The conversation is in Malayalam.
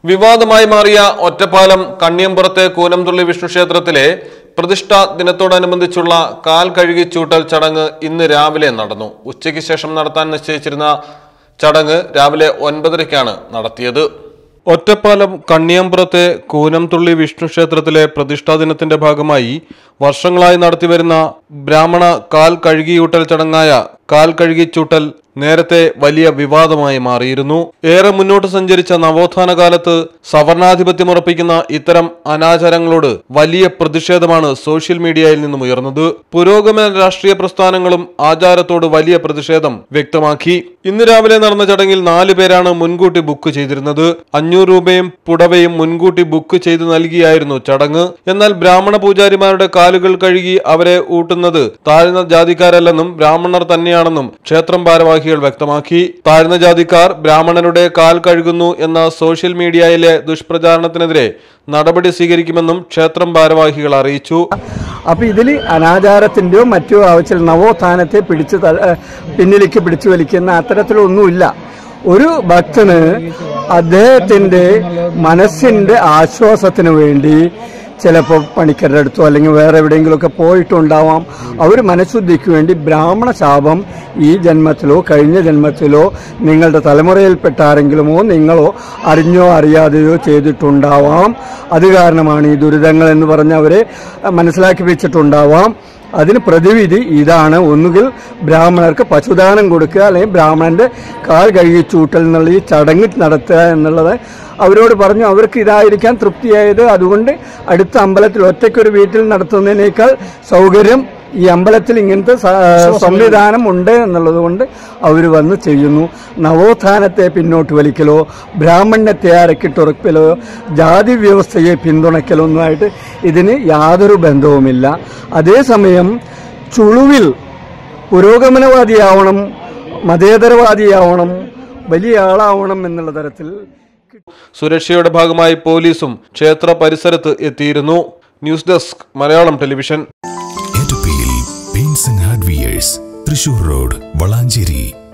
വിവാദമായി മാറിയ ഒറ്റപ്പാലം കണ്ണിയമ്പുറത്തെ കൂനംതുള്ളി വിഷ്ണു ക്ഷേത്രത്തിലെ പ്രതിഷ്ഠാ ദിനത്തോടനുബന്ധിച്ചുള്ള കാൽ കഴുകി ചൂട്ടൽ ചടങ്ങ് ഇന്ന് രാവിലെ നടന്നു ഉച്ചയ്ക്ക് ശേഷം നടത്താൻ നിശ്ചയിച്ചിരുന്ന ചടങ്ങ് രാവിലെ ഒൻപതരയ്ക്കാണ് നടത്തിയത് ഒറ്റപ്പാലം കണ്ണിയമ്പുറത്തെ കൂനംതുള്ളി വിഷ്ണു ക്ഷേത്രത്തിലെ പ്രതിഷ്ഠാ ദിനത്തിന്റെ ഭാഗമായി വർഷങ്ങളായി നടത്തിവരുന്ന ബ്രാഹ്മണ കാൽ കഴുകിയൂട്ടൽ ചടങ്ങായ കാൽ കഴുകിച്ചൂട്ടൽ നേരത്തെ വലിയ വിവാദമായി മാറിയിരുന്നു ഏറെ മുന്നോട്ട് സഞ്ചരിച്ച നവോത്ഥാന കാലത്ത് സവർണാധിപത്യമുറപ്പിക്കുന്ന ഇത്തരം അനാചാരങ്ങളോട് വലിയ പ്രതിഷേധമാണ് സോഷ്യൽ മീഡിയയിൽ നിന്നും ഉയർന്നത് പുരോഗമന രാഷ്ട്രീയ പ്രസ്ഥാനങ്ങളും ആചാരത്തോട് വലിയ പ്രതിഷേധം വ്യക്തമാക്കി ഇന്ന് രാവിലെ നടന്ന ചടങ്ങിൽ നാല് പേരാണ് മുൻകൂട്ടി ബുക്ക് ചെയ്തിരുന്നത് അഞ്ഞൂറ് രൂപയും പുടവയും മുൻകൂട്ടി ബുക്ക് ചെയ്ത് നൽകിയായിരുന്നു ചടങ്ങ് എന്നാൽ ബ്രാഹ്മണ പൂജാരിമാരുടെ കാലുകൾ കഴുകി അവരെ ഊട്ടുന്നത് താഴ്ന്ന ജാതിക്കാരല്ലെന്നും ബ്രാഹ്മണർ തന്നെയാണെന്നും ക്ഷേത്രം ഭാരവാഹികൾ വ്യക്തമാക്കി താഴ്ന്ന ജാതിക്കാർ ബ്രാഹ്മണരുടെ കാൽ കഴുകുന്നു എന്ന സോഷ്യൽ മീഡിയയിലെ ദുഷ്പ്രചാരണത്തിനെതിരെ നടപടി സ്വീകരിക്കുമെന്നും ക്ഷേത്രം ഭാരവാഹികൾ അറിയിച്ചു അപ്പൊ ഇതിൽ അനാചാരത്തിന്റെയോ മറ്റോ ആവശ്യം നവോത്ഥാനത്തെ പിടിച്ചു ത- ഏഹ് പിന്നിലേക്ക് പിടിച്ചു വലിക്കുന്ന അത്തരത്തിലൊന്നുമില്ല ഒരു ഭക്തന് അദ്ദേഹത്തിന്റെ മനസ്സിന്റെ ആശ്വാസത്തിന് വേണ്ടി ചിലപ്പോൾ പണിക്കരുടെ അടുത്തോ അല്ലെങ്കിൽ വേറെ എവിടെയെങ്കിലുമൊക്കെ പോയിട്ടുണ്ടാവാം അവർ മനഃശുദ്ധിക്ക് വേണ്ടി ബ്രാഹ്മണ ശാപം ഈ ജന്മത്തിലോ കഴിഞ്ഞ ജന്മത്തിലോ നിങ്ങളുടെ തലമുറയിൽപ്പെട്ട ആരെങ്കിലുമോ നിങ്ങളോ അറിഞ്ഞോ അറിയാതെയോ ചെയ്തിട്ടുണ്ടാവാം അത് കാരണമാണ് ഈ ദുരിതങ്ങൾ എന്ന് പറഞ്ഞ് അവരെ മനസ്സിലാക്കി വെച്ചിട്ടുണ്ടാവാം അതിന് പ്രതിവിധി ഇതാണ് ഒന്നുകിൽ ബ്രാഹ്മണർക്ക് പശുദാനം കൊടുക്കുക അല്ലെങ്കിൽ ബ്രാഹ്മണന്റെ കാൽ കഴുകി ചൂട്ടൽ എന്നുള്ള ഈ ചടങ്ങ് നടത്തുക എന്നുള്ളത് അവരോട് പറഞ്ഞു അവർക്ക് ഇതായിരിക്കാൻ തൃപ്തിയായത് അതുകൊണ്ട് അടുത്ത അമ്പലത്തിൽ ഒറ്റയ്ക്കൊരു വീട്ടിൽ നടത്തുന്നതിനേക്കാൾ സൗകര്യം ഈ അമ്പലത്തിൽ ഇങ്ങനത്തെ സ- സംവിധാനം ഉണ്ട് എന്നുള്ളത് കൊണ്ട് അവർ വന്ന് ചെയ്യുന്നു നവോത്ഥാനത്തെ പിന്നോട്ട് വലിക്കലോ ബ്രാഹ്മണ്യത്തെ അരക്കിട്ടുറപ്പിലോ ജാതി വ്യവസ്ഥയെ പിന്തുണയ്ക്കലോ ഒന്നുമായിട്ട് ഇതിന് യാതൊരു ബന്ധവുമില്ല അതേസമയം ചുളുവിൽ പുരോഗമനവാദിയാവണം മതേതരവാദിയാവണം വലിയ ആളാവണം എന്നുള്ള തരത്തിൽ സുരക്ഷയുടെ ഭാഗമായി പോലീസും ക്ഷേത്ര പരിസരത്ത് എത്തിയിരുന്നു ന്യൂസ് ഡെസ്ക് മലയാളം ടെലിവിഷൻ എറ്റപ്പിയിൽ paints and hardwares Thrissur road Valanchery